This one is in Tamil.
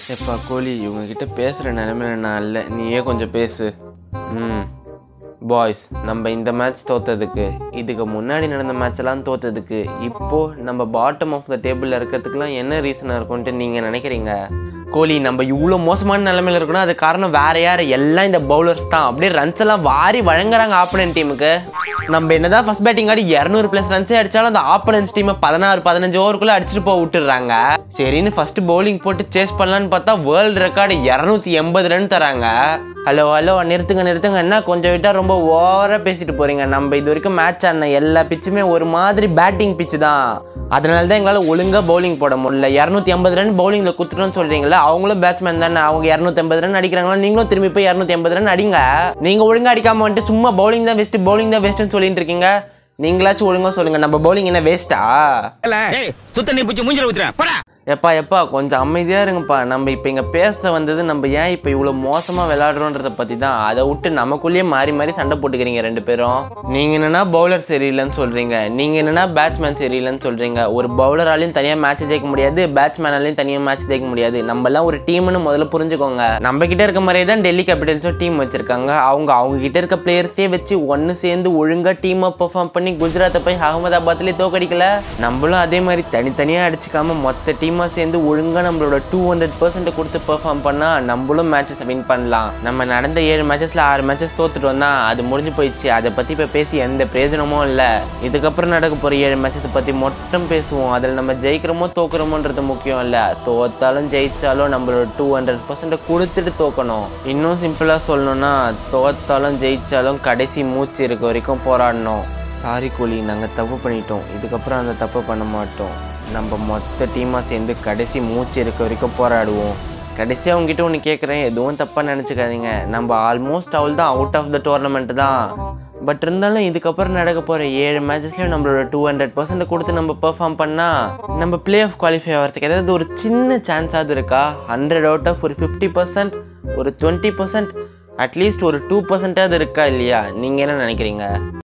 எப்பா கோழி இவங்க கிட்ட பேசுகிற நிலமையில நான் இல்லை நீயே கொஞ்சம் பேசு ம் பாய்ஸ் நம்ம இந்த மேட்ச் தோத்ததுக்கு இதுக்கு முன்னாடி நடந்த மேட்ச்லாம் தோத்ததுக்கு இப்போ நம்ம பாட்டம் ஆஃப் த டேபிளில் இருக்கிறதுக்குலாம் என்ன ரீசனாக இருக்கும்ன்ட்டு நீங்கள் நினைக்கிறீங்க கோலி நம்ம இவ்வளோ மோசமான நிலைமையில இருக்கணும் அது காரணம் வேற யார் எல்லாம் இந்த பவுலர்ஸ் தான் அப்படியே ரன்ஸ் எல்லாம் வாரி வழங்குறாங்க ஆப்போனன்ட் டீமுக்கு நம்ம என்னதான் ஃபர்ஸ்ட் பேட்டிங் ஆடி இரநூறு பிளஸ் ரன்ஸே அடிச்சாலும் அந்த ஆப்போனன்ஸ் டீமை பதினாறு பதினஞ்சு ஓவருக்குள்ள அடிச்சுட்டு போக விட்டுறாங்க சரின்னு ஃபர்ஸ்ட் பவுலிங் போட்டு சேஸ் பண்ணலான்னு பார்த்தா வேர்ல்டு ரெக்கார்டு இரநூத்தி எண்பது ரன் தராங்க ஹலோ ஹலோ நிறுத்துங்க நிறுத்துங்க என்ன கொஞ்சம் விட்டா ரொம்ப ஓவரா பேசிட்டு போறீங்க நம்ம இது வரைக்கும் மேட்ச் ஆடின எல்லா பிச்சுமே ஒரு மாதிரி பேட்டிங் பிச்சு தான் அதனால தான் எங்களால் ஒழுங்கா பவுலிங் போட முடியல இரநூத்தி ஐம்பது ரன் பவுலிங்கில் குத்துட்டோம்னு சொல்றீங்களா அவங்களும் பேட்ஸ்மேன் தானே அவங்க இரநூத்தி ஐம்பது ரன் அடிக்கிறாங்களா நீங்களும் திரும்பி போய் இரநூத்தி ஐம்பது ரன் அடிங்க நீங்க ஒழுங்கா அடிக்காம வந்துட்டு சும்மா பவுலிங் தான் பெஸ்ட் பவுலிங் தான் பெஸ்ட்னு சொல்லிட்டு இருக்கீங்க நீங்களாச்சும் ஒழுங்கா சொல்லுங்க நம்ம பவுலிங் என்ன வேஸ்டா ஏய் சுத்த நீ பிடிச்சி மூஞ்சில ஊத்துறேன் போடா எப்பா எப்பா கொஞ்சம் அமைதியாக இருங்கப்பா நம்ம இப்போ இங்கே பேச வந்தது நம்ம ஏன் இப்போ இவ்வளோ மோசமாக விளையாடுறோன்றத பற்றி தான் அதை விட்டு நமக்குள்ளேயே மாறி மாறி சண்டை போட்டுக்கிறீங்க ரெண்டு பேரும் நீங்கள் என்னன்னா பவுலர் சரியில்லைன்னு சொல்கிறீங்க நீங்கள் என்னன்னா பேட்ஸ்மேன் சரியில்லைன்னு சொல்கிறீங்க ஒரு பவுலராலையும் தனியாக மேட்ச் ஜெயிக்க முடியாது பேட்ஸ்மேனாலையும் தனியாக மேட்ச் ஜெயிக்க முடியாது நம்மலாம் ஒரு டீம்னு முதல்ல புரிஞ்சுக்கோங்க நம்ம கிட்ட இருக்க மாதிரியே தான் டெல்லி கேபிட்டல்ஸும் டீம் வச்சிருக்காங்க அவங்க அவங்க கிட்ட இருக்க பிளேயர்ஸே வச்சு ஒன்று சேர்ந்து ஒழுங்காக டீமை பெர்ஃபார்ம் பண்ணி குஜராத்தை போய் அகமதாபாத்லேயே தோக்கடிக்கல நம்மளும் அதே மாதிரி தனித்தனியாக அடிச்சுக்காம மொத்த டீமாக சேர்ந்து ஒழுங்காக நம்மளோட டூ ஹண்ட்ரட் பர்சன்ட் கொடுத்து பெர்ஃபார்ம் பண்ணால் நம்மளும் மேட்சஸ் வின் பண்ணலாம் நம்ம நடந்த ஏழு மேட்சஸில் ஆறு மேட்சஸ் தோத்துட்டு வந்தா அது முடிஞ்சு போயிடுச்சு அதை பற்றி இப்போ பேசி எந்த பிரயோஜனமும் இல்லை இதுக்கப்புறம் நடக்க போகிற ஏழு மேட்சஸ் பற்றி மட்டும் பேசுவோம் அதில் நம்ம ஜெயிக்கிறோமோ தோக்குறோமோன்றது முக்கியம் இல்லை தோத்தாலும் ஜெயிச்சாலும் நம்மளோட டூ ஹண்ட்ரட் பர்சன்ட் கொடுத்துட்டு தோக்கணும் இன்னும் சிம்பிளாக சொல்லணும்னா தோத்தாலும் ஜெயிச்சாலும் கடைசி மூச்சு இருக்க வரைக்கும் போராடணும் சாரி கோலி நாங்கள் தப்பு பண்ணிட்டோம் இதுக்கப்புறம் அந்த தப்பு பண்ண மாட்டோம் நம்ம மொத்த டீமாக சேர்ந்து கடைசி மூச்சு இருக்க வரைக்கும் போராடுவோம் கடைசியாக உங்ககிட்ட ஒன்று கேட்குறேன் எதுவும் தப்பாக நினச்சிக்காதீங்க நம்ம ஆல்மோஸ்ட் அவள் தான் அவுட் ஆஃப் த டோர்னமெண்ட் தான் பட் இருந்தாலும் இதுக்கப்புறம் நடக்க போகிற ஏழு மேட்சஸ்லையும் நம்மளோட டூ ஹண்ட்ரட் பர்சன்ட் கொடுத்து நம்ம பெர்ஃபார்ம் பண்ணால் நம்ம பிளே ஆஃப் குவாலிஃபை ஆகிறதுக்கு ஏதாவது ஒரு சின்ன சான்ஸாவது இருக்கா ஹண்ட்ரட் அவுட் ஆஃப் ஒரு ஃபிஃப்டி பர்சன்ட் ஒரு டுவெண்ட்டி பர்சன்ட் அட்லீஸ்ட் ஒரு டூ பர்சன்டாவது இருக்கா இல்லையா நீங்கள் என்ன நினைக்கிறீங்க